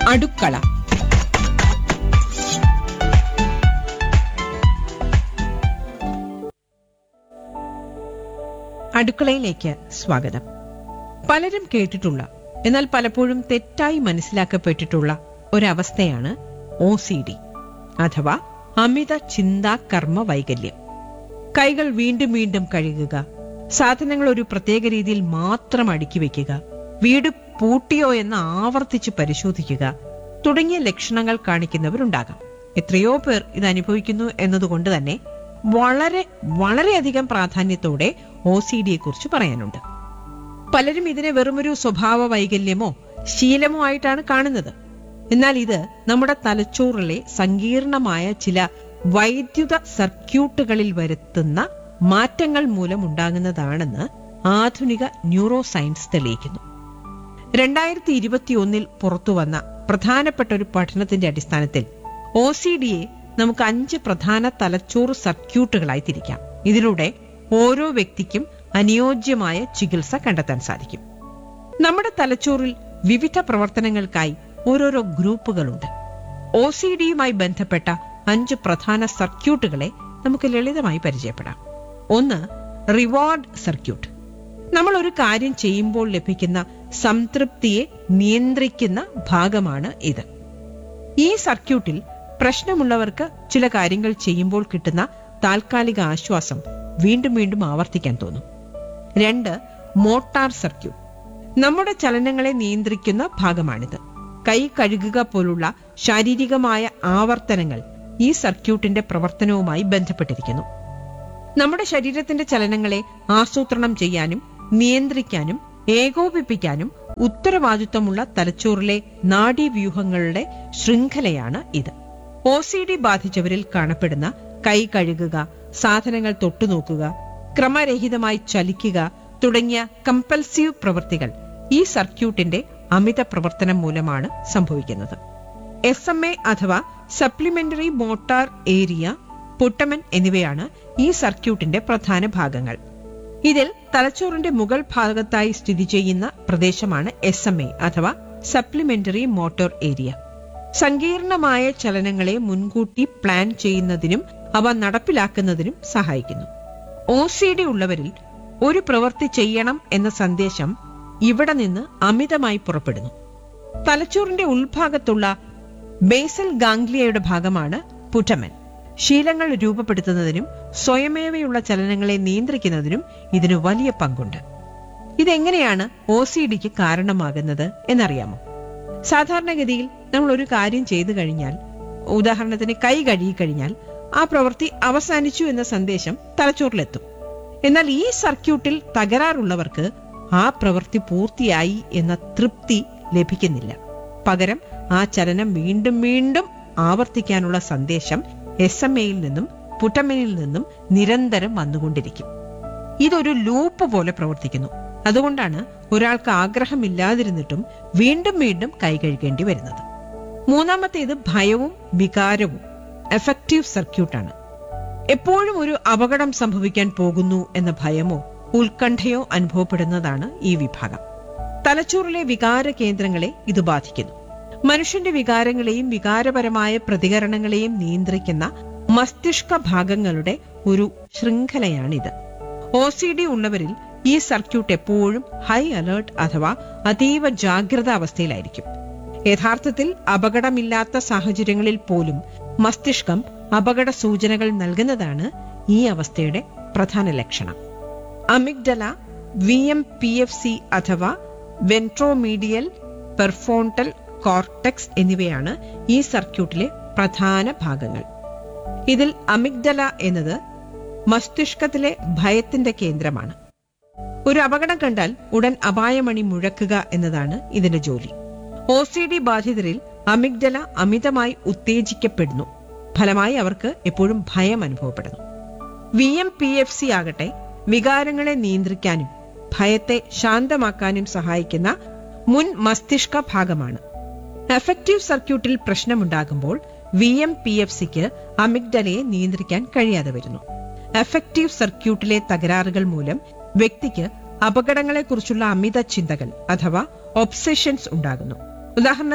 അടുക്കള അടുക്കളയിലേക്ക് സ്വാഗതം പലരും കേട്ടിട്ടുള്ള എന്നാൽ പലപ്പോഴും തെറ്റായി മനസ്സിലാക്കപ്പെട്ടിട്ടുള്ള ഒരവസ്ഥയാണ് ഒ സി ഡി അഥവാ അമിത ചിന്താ കർമ്മ വൈകല്യം കൈകൾ വീണ്ടും വീണ്ടും കഴുകുക സാധനങ്ങൾ ഒരു പ്രത്യേക രീതിയിൽ മാത്രം അടുക്കി വെക്കുക വീട് പൂട്ടിയോ എന്ന് ആവർത്തിച്ച് പരിശോധിക്കുക തുടങ്ങിയ ലക്ഷണങ്ങൾ കാണിക്കുന്നവരുണ്ടാകാം എത്രയോ പേർ ഇത് അനുഭവിക്കുന്നു എന്നതുകൊണ്ട് തന്നെ വളരെ വളരെയധികം പ്രാധാന്യത്തോടെ ഒ സി ഡിയെ കുറിച്ച് പറയാനുണ്ട് പലരും ഇതിനെ വെറുമൊരു സ്വഭാവ വൈകല്യമോ ശീലമോ ആയിട്ടാണ് കാണുന്നത് എന്നാൽ ഇത് നമ്മുടെ തലച്ചോറിലെ സങ്കീർണമായ ചില വൈദ്യുത സർക്യൂട്ടുകളിൽ വരുത്തുന്ന മാറ്റങ്ങൾ മൂലം ഉണ്ടാകുന്നതാണെന്ന് ആധുനിക ന്യൂറോ സയൻസ് തെളിയിക്കുന്നു രണ്ടായിരത്തി ഇരുപത്തിയൊന്നിൽ പുറത്തുവന്ന പ്രധാനപ്പെട്ട ഒരു പഠനത്തിന്റെ അടിസ്ഥാനത്തിൽ ഒ സി ഡിയെ നമുക്ക് അഞ്ച് പ്രധാന തലച്ചോറ് സർക്യൂട്ടുകളായി തിരിക്കാം ഇതിലൂടെ ഓരോ വ്യക്തിക്കും അനുയോജ്യമായ ചികിത്സ കണ്ടെത്താൻ സാധിക്കും നമ്മുടെ തലച്ചോറിൽ വിവിധ പ്രവർത്തനങ്ങൾക്കായി ഓരോരോ ഗ്രൂപ്പുകളുണ്ട് ഒ സി ഡിയുമായി ബന്ധപ്പെട്ട അഞ്ച് പ്രധാന സർക്യൂട്ടുകളെ നമുക്ക് ലളിതമായി പരിചയപ്പെടാം ഒന്ന് റിവാർഡ് സർക്യൂട്ട് നമ്മൾ ഒരു കാര്യം ചെയ്യുമ്പോൾ ലഭിക്കുന്ന സംതൃപ്തിയെ നിയന്ത്രിക്കുന്ന ഭാഗമാണ് ഇത് ഈ സർക്യൂട്ടിൽ പ്രശ്നമുള്ളവർക്ക് ചില കാര്യങ്ങൾ ചെയ്യുമ്പോൾ കിട്ടുന്ന താൽക്കാലിക ആശ്വാസം വീണ്ടും വീണ്ടും ആവർത്തിക്കാൻ തോന്നും രണ്ട് മോട്ടാർ സർക്യൂട്ട് നമ്മുടെ ചലനങ്ങളെ നിയന്ത്രിക്കുന്ന ഭാഗമാണിത് കൈ കഴുകുക പോലുള്ള ശാരീരികമായ ആവർത്തനങ്ങൾ ഈ സർക്യൂട്ടിന്റെ പ്രവർത്തനവുമായി ബന്ധപ്പെട്ടിരിക്കുന്നു നമ്മുടെ ശരീരത്തിന്റെ ചലനങ്ങളെ ആസൂത്രണം ചെയ്യാനും നിയന്ത്രിക്കാനും ഏകോപിപ്പിക്കാനും ഉത്തരവാദിത്വമുള്ള തലച്ചോറിലെ നാഡീവ്യൂഹങ്ങളുടെ ശൃംഖലയാണ് ഇത് ഒ സി ഡി ബാധിച്ചവരിൽ കാണപ്പെടുന്ന കൈ കഴുകുക സാധനങ്ങൾ തൊട്ടുനോക്കുക ക്രമരഹിതമായി ചലിക്കുക തുടങ്ങിയ കമ്പൽസീവ് പ്രവൃത്തികൾ ഈ സർക്യൂട്ടിന്റെ അമിത പ്രവർത്തനം മൂലമാണ് സംഭവിക്കുന്നത് എസ് എം എ അഥവാ സപ്ലിമെന്ററി മോട്ടാർ ഏരിയ പുട്ടമൻ എന്നിവയാണ് ഈ സർക്യൂട്ടിന്റെ പ്രധാന ഭാഗങ്ങൾ ഇതിൽ തലച്ചോറിന്റെ മുകൾ ഭാഗത്തായി സ്ഥിതി ചെയ്യുന്ന പ്രദേശമാണ് എസ് എം എ അഥവാ സപ്ലിമെന്ററി മോട്ടോർ ഏരിയ സങ്കീർണമായ ചലനങ്ങളെ മുൻകൂട്ടി പ്ലാൻ ചെയ്യുന്നതിനും അവ നടപ്പിലാക്കുന്നതിനും സഹായിക്കുന്നു ഒ സി ഡി ഉള്ളവരിൽ ഒരു പ്രവൃത്തി ചെയ്യണം എന്ന സന്ദേശം ഇവിടെ നിന്ന് അമിതമായി പുറപ്പെടുന്നു തലച്ചോറിന്റെ ഉൾഭാഗത്തുള്ള ബേസൽ ഗാംഗ്ലിയയുടെ ഭാഗമാണ് പുറ്റമൻ ശീലങ്ങൾ രൂപപ്പെടുത്തുന്നതിനും സ്വയമേവയുള്ള ചലനങ്ങളെ നിയന്ത്രിക്കുന്നതിനും ഇതിന് വലിയ പങ്കുണ്ട് ഇതെങ്ങനെയാണ് ഒ സി ഡിക്ക് കാരണമാകുന്നത് എന്നറിയാമോ സാധാരണഗതിയിൽ നമ്മൾ ഒരു കാര്യം ചെയ്തു കഴിഞ്ഞാൽ ഉദാഹരണത്തിന് കൈ കഴുകി കഴിഞ്ഞാൽ ആ പ്രവൃത്തി അവസാനിച്ചു എന്ന സന്ദേശം തലച്ചോറിലെത്തും എന്നാൽ ഈ സർക്യൂട്ടിൽ തകരാറുള്ളവർക്ക് ആ പ്രവൃത്തി പൂർത്തിയായി എന്ന തൃപ്തി ലഭിക്കുന്നില്ല പകരം ആ ചലനം വീണ്ടും വീണ്ടും ആവർത്തിക്കാനുള്ള സന്ദേശം എസ് എം എയിൽ നിന്നും പുട്ടമനിൽ നിന്നും നിരന്തരം വന്നുകൊണ്ടിരിക്കും ഇതൊരു ലൂപ്പ് പോലെ പ്രവർത്തിക്കുന്നു അതുകൊണ്ടാണ് ഒരാൾക്ക് ആഗ്രഹമില്ലാതിരുന്നിട്ടും വീണ്ടും വീണ്ടും കൈ കഴുകേണ്ടി വരുന്നത് മൂന്നാമത്തേത് ഭയവും വികാരവും എഫക്റ്റീവ് സർക്യൂട്ടാണ് എപ്പോഴും ഒരു അപകടം സംഭവിക്കാൻ പോകുന്നു എന്ന ഭയമോ ഉത്കണ്ഠയോ അനുഭവപ്പെടുന്നതാണ് ഈ വിഭാഗം തലച്ചോറിലെ വികാര കേന്ദ്രങ്ങളെ ഇത് ബാധിക്കുന്നു മനുഷ്യന്റെ വികാരങ്ങളെയും വികാരപരമായ പ്രതികരണങ്ങളെയും നിയന്ത്രിക്കുന്ന മസ്തിഷ്ക ഭാഗങ്ങളുടെ ഒരു ശൃംഖലയാണിത് ഒ സി ഡി ഉള്ളവരിൽ ഈ സർക്യൂട്ട് എപ്പോഴും ഹൈ അലേർട്ട് അഥവാ അതീവ ജാഗ്രത അവസ്ഥയിലായിരിക്കും യഥാർത്ഥത്തിൽ അപകടമില്ലാത്ത സാഹചര്യങ്ങളിൽ പോലും മസ്തിഷ്കം അപകട സൂചനകൾ നൽകുന്നതാണ് ഈ അവസ്ഥയുടെ പ്രധാന ലക്ഷണം amygdala V M P F C അഥവാ വെൻട്രോമീഡിയൽ പെർഫോണ്ടൽ കോർട്ടെക്സ് എന്നിവയാണ് ഈ സർക്യൂട്ടിലെ പ്രധാന ഭാഗങ്ങൾ ഇതിൽ അമിഗ്ഡല എന്നത് മസ്തിഷ്കത്തിലെ ഭയത്തിന്റെ കേന്ദ്രമാണ് ഒരു അപകടം കണ്ടാൽ ഉടൻ അപായമണി മുഴക്കുക എന്നതാണ് ഇതിന്റെ ജോലി ഒ സി ഡി ബാധിതരിൽ അമിഗ്ഡല അമിതമായി ഉത്തേജിക്കപ്പെടുന്നു ഫലമായി അവർക്ക് എപ്പോഴും ഭയം അനുഭവപ്പെടുന്നു V M P F C ആകട്ടെ വികാരങ്ങളെ നിയന്ത്രിക്കാനും ഭയത്തെ ശാന്തമാക്കാനും സഹായിക്കുന്ന മുൻ മസ്തിഷ്ക ഭാഗമാണ് എഫക്റ്റീവ് സർക്യൂട്ടിൽ പ്രശ്നമുണ്ടാകുമ്പോൾ വി എം പി എഫ് സിക്ക് അമിഗ്ഡലയെ നിയന്ത്രിക്കാൻ കഴിയാതെ വരുന്നു എഫക്റ്റീവ് സർക്യൂട്ടിലെ തകരാറുകൾ മൂലം വ്യക്തിക്ക് അപകടങ്ങളെക്കുറിച്ചുള്ള അമിത ചിന്തകൾ അഥവാ ഒബ്സെഷൻസ് ഉണ്ടാകുന്നു ഉദാഹരണത്തിന്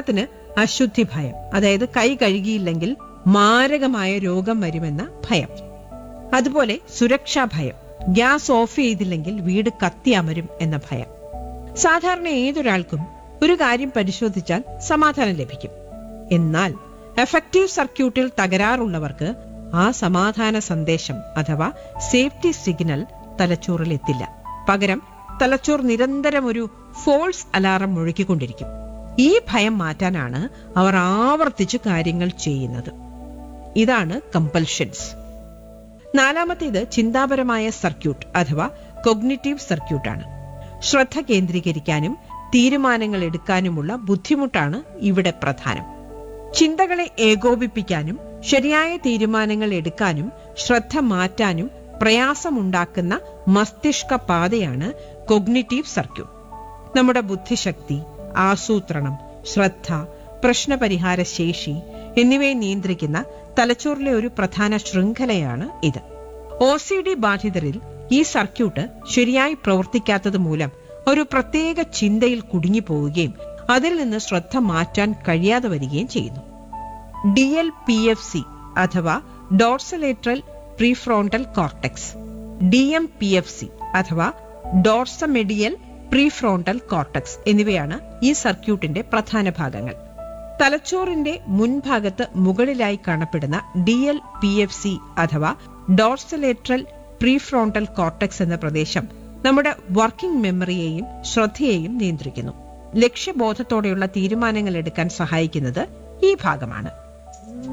അശുദ്ധി ഭയം അതായത് കൈ കഴുകിയില്ലെങ്കിൽ മാരകമായ രോഗം വരുമെന്ന ഭയം അതുപോലെ സുരക്ഷാ ഭയം ഗ്യാസ് ഓഫ് ചെയ്തില്ലെങ്കിൽ വീട് കത്തിയമരും എന്ന ഭയം സാധാരണ ഏതൊരാൾക്കും ഒരു കാര്യം പരിശോധിച്ചാൽ സമാധാനം ലഭിക്കും എന്നാൽ എഫക്റ്റീവ് സർക്യൂട്ടിൽ തകരാറുള്ളവർക്ക് ആ സമാധാന സന്ദേശം അഥവാ സേഫ്റ്റി സിഗ്നൽ തലച്ചോറിൽ എത്തില്ല പകരം തലച്ചോർ നിരന്തരം ഒരു ഫോൾസ് അലാറം മുഴക്കിക്കൊണ്ടിരിക്കും ഈ ഭയം മാറ്റാനാണ് അവർ ആവർത്തിച്ച് കാര്യങ്ങൾ ചെയ്യുന്നത് ഇതാണ് കമ്പൽഷൻസ് നാലാമത്തേത് ചിന്താപരമായ സർക്യൂട്ട് അഥവാ കൊഗ്നിറ്റീവ് സർക്യൂട്ടാണ് ശ്രദ്ധ കേന്ദ്രീകരിക്കാനും തീരുമാനങ്ങൾ എടുക്കാനുമുള്ള ബുദ്ധിമുട്ടാണ് ഇവിടെ പ്രധാനം ചിന്തകളെ ഏകോപിപ്പിക്കാനും ശരിയായ തീരുമാനങ്ങൾ എടുക്കാനും ശ്രദ്ധ മാറ്റാനും പ്രയാസമുണ്ടാക്കുന്ന മസ്തിഷ്ക പാതയാണ് കൊഗ്നിറ്റീവ് സർക്യൂട്ട് നമ്മുടെ ബുദ്ധിശക്തി ആസൂത്രണം ശ്രദ്ധ പ്രശ്നപരിഹാര ശേഷി എന്നിവയെ നിയന്ത്രിക്കുന്ന തലച്ചോറിലെ ഒരു പ്രധാന ശൃംഖലയാണ് ഇത് ഒ സി ഡി ബാധിതരിൽ ഈ സർക്യൂട്ട് ശരിയായി പ്രവർത്തിക്കാത്തത് മൂലം ഒരു പ്രത്യേക ചിന്തയിൽ കുടുങ്ങിപ്പോവുകയും അതിൽ നിന്ന് ശ്രദ്ധ മാറ്റാൻ കഴിയാതെ വരികയും ചെയ്യുന്നു D L P F C അഥവാ dorsolateral prefrontal cortex D M P F C അഥവാ ഡോർസമെഡിയൽ പ്രീഫ്രോണ്ടൽ കോർട്ടക്സ് എന്നിവയാണ് ഈ സർക്യൂട്ടിന്റെ പ്രധാന ഭാഗങ്ങൾ തലച്ചോറിന്റെ മുൻഭാഗത്ത് മുകളിലായി കാണപ്പെടുന്ന D L P F C അഥവാ ഡോർസലേട്രൽ പ്രീഫ്രോണ്ടൽ കോർട്ടക്സ് എന്ന പ്രദേശം നമ്മുടെ വർക്കിംഗ് മെമ്മറിയെയും ശ്രദ്ധയെയും നിയന്ത്രിക്കുന്നു ലക്ഷ്യബോധത്തോടെയുള്ള തീരുമാനങ്ങൾ എടുക്കാൻ സഹായിക്കുന്നത് ഈ ഭാഗമാണ്